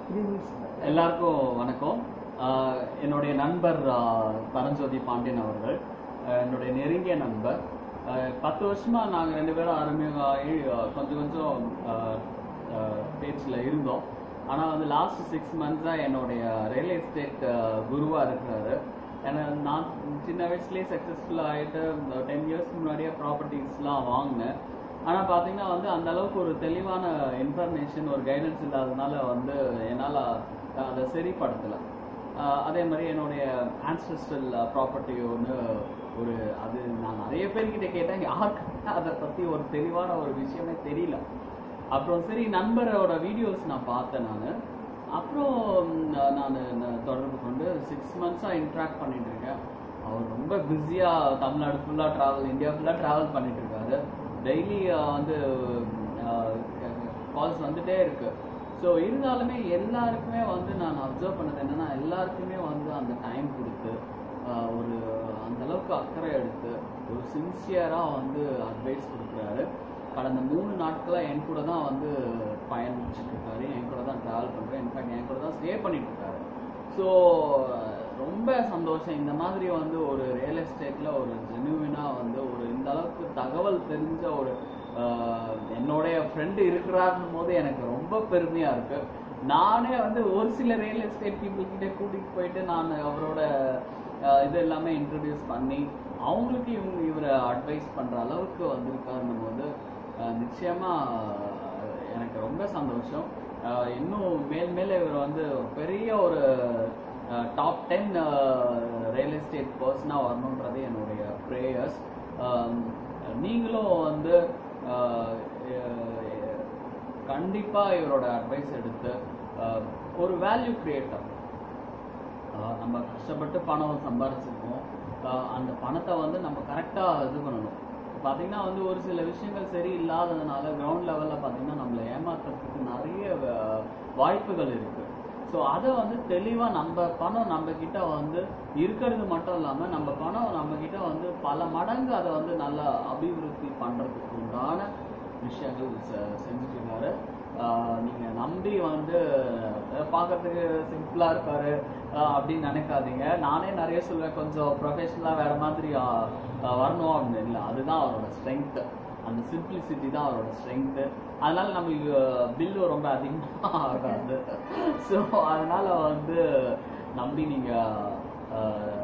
எல்லாருக்கும் வணக்கம் ஆஹ் என்னுடைய நண்பர் ஆஹ் பரஞ்சோதி பாண்டியன் அவர்கள் ஆஹ் என்னுடைய நெருங்கிய நண்பர் ஆஹ் பத்து வருஷமா நாங்கள் ரெண்டு பேரும் அறிமுகம் ஆகி ஆஹ் கொஞ்சம் கொஞ்சம் பேச்சில் இருந்தோம் ஆனால் வந்து லாஸ்ட் சிக்ஸ் மந்த்ஸாக என்னுடைய ரியல் எஸ்டேட் குருவாக இருக்கிறாரு ஏன்னா நான் சின்ன வயசுலேயே சக்ஸஸ்ஃபுல் ஆகிட்டு டென் இயர்ஸ்க்கு முன்னாடியே ப்ராப்பர்ட்டிஸ்லாம் வாங்கினேன் ஆனால் பார்த்தீங்கன்னா வந்து அந்த அளவுக்கு ஒரு தெளிவான இன்ஃபர்மேஷன் ஒரு கைடன்ஸ் இல்லாததுனால வந்து என்னால் அதை சரிப்படுத்தலை அதே மாதிரி என்னுடைய ஆன்சஸ்ட்ரல் ப்ராப்பர்ட்டி ஒன்று ஒரு அது நான் நிறைய பேர்கிட்ட கேட்டேன் யாருக்குமே அதை பற்றி ஒரு தெளிவான ஒரு விஷயமே தெரியல அப்புறம் சரி நண்பரோட வீடியோஸ் நான் பார்த்தேன் நான் அப்புறம் நான் தொடர்பு கொண்டு சிக்ஸ் மந்த்ஸாக இன்ட்ராக்ட் பண்ணிட்டு இருக்கேன் அவர் ரொம்ப பிஸியாக தமிழ்நாடு ஃபுல்லாக ட்ராவல் இந்தியா ஃபுல்லாக ட்ராவல் பண்ணிட்டு இருக்காரு டெய்லி வந்து கால்ஸ் வந்துட்டே இருக்கு ஸோ இருந்தாலுமே எல்லாருக்குமே வந்து நான் அப்சர்வ் பண்ணது என்னன்னா எல்லாருக்குமே வந்து அந்த டைம் கொடுத்து ஆஹ் ஒரு அந்த அளவுக்கு அக்கறை எடுத்து ஒரு சின்சியராக வந்து அட்வைஸ் கொடுக்குறாரு கடந்த மூணு நாட்களாக என் கூட தான் வந்து பயணிச்சுட்டு இருக்காரு என் கூட தான் ட்ராவல் பண்ணுறேன் இன்ஃபேக்ட் என் கூட தான் ஸ்டே பண்ணிட்டு இருக்காரு ஸோ ரொம்ப சந்தோஷம் இந்த மாதிரி வந்து ஒரு ரியல் எஸ்டேட்டில் ஒரு ஜெனுவினாக வந்து ஒரு இந்த அளவுக்கு தகவல் தெரிஞ்ச ஒரு ஆஹ், என்னுடைய ஃப்ரெண்டு இருக்கிறாருன்னும் போது எனக்கு ரொம்ப பெருமையாக இருக்கு நானே வந்து ஒரு சில ரியல் எஸ்டேட் பீப்புள் கிட்ட கூட்டிகிட்டு போயிட்டு நான் அவரோட ஆஹ், இது எல்லாமே இன்ட்ரடியூஸ் பண்ணி அவங்களுக்கு இவங்க இவரை அட்வைஸ் பண்ணுற அளவுக்கு வந்திருக்காருன்னும் போது ஆஹ், நிச்சயமா ஆஹ், எனக்கு ரொம்ப சந்தோஷம் ஆஹ், இன்னும் மேல் மேலே இவர் வந்து ஒரு பெரிய ஒரு டாப் டென் ரியல் எஸ்டேட் பர்சனாக வரணுன்றது என்னுடைய ப்ரேயர்ஸ் நீங்களும் வந்து ஆஹ், அஹ், கண்டிப்பா இவரோட அட்வைஸ் எடுத்து ஆஹ், ஒரு வேல்யூ கிரியேட்டர் நம்ம கஷ்டப்பட்டு பணம் சம்பாரிச்சிருக்கோம் ஆஹ், அந்த பணத்தை வந்து நம்ம கரெக்டாக இது பண்ணணும் பார்த்தீங்கன்னா வந்து ஒரு சில விஷயங்கள் சரி இல்லாததுனால கிரவுண்ட் லெவலில் பார்த்தீங்கன்னா நம்மளை ஏமாத்துறதுக்கு நிறைய ஆஹ், வாய்ப்புகள் இருக்கு ஸோ அதை வந்து தெளிவாக நம்ம பணம் நம்ம கிட்ட வந்து இருக்கிறது மட்டும் இல்லாமல் நம்ம பணம் நம்ம கிட்ட வந்து பல மடங்கு அதை வந்து நல்லா அபிவிருத்தி பண்ணுறதுக்கு உண்டான விஷயங்கள் செ- செஞ்சுட்டு இருக்காரு ஆஹ் நீங்க நம்பி வந்து அஹ் பார்க்கறதுக்கு சிம்பிளா இருக்காரு ஆஹ் அப்படின்னு நினைக்காதீங்க நானே நிறைய சொல்லுவேன் கொஞ்சம் ப்ரொஃபஷனலா வேற மாதிரி ஆஹ் ஆஹ் வரணும் அப்படின்னு இல்லை அதுதான் அவரோட ஸ்ட்ரென்த் அந்த சிம்பிளிசிட்டி தான் அவரோட ஸ்ட்ரென்த் அதனால நமக்கு பில்லு ரொம்ப அதிகமாக ஆகாது ஸோ அதனால வந்து நம்பி நீங்க ஆஹ்